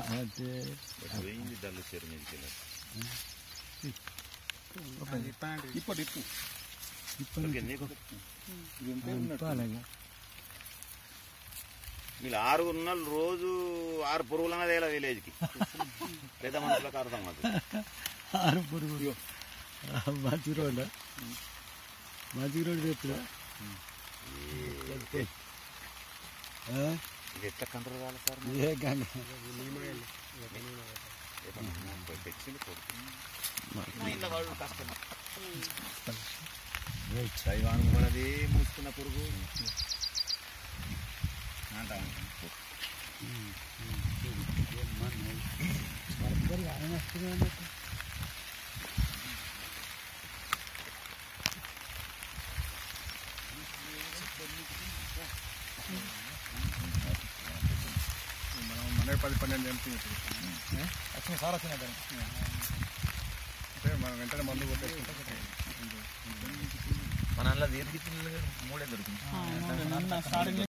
అదే పోయింది డల్లు చెరు మీదకి వెళ్ళి. ఇప్పుడు ఇప్పు ఓకే, నీకు ఇది ఉంటే ఉన్నట్టు. అలాగే వీళ్ళు ఆరు ఉన్నలు రోజు ఆరు పురుగులన్నది ఇలా విలేజ్కి పెద్ద మనుషులకు అర్థం కాదు ఆరు పురుగు మంచి రోడ్ మంచి రోడ్ చెప్తున్నా ఇది ఎట్లా కంట్రోల్ కావాలి సార్ ఏ గంగ తెచ్చింది కొడుతుంది కష్టం రైట్ దైవానికి మనది మూసుకున్న పురుగు అంటా మనం మన పది పన్నెండు ఎంపీ వచ్చిన సార్ వచ్చిన అంటే మనం వెంటనే మందు కొట్టేసుకుంటాం మన అందులో దీర్ఘ మూడే దొరికింది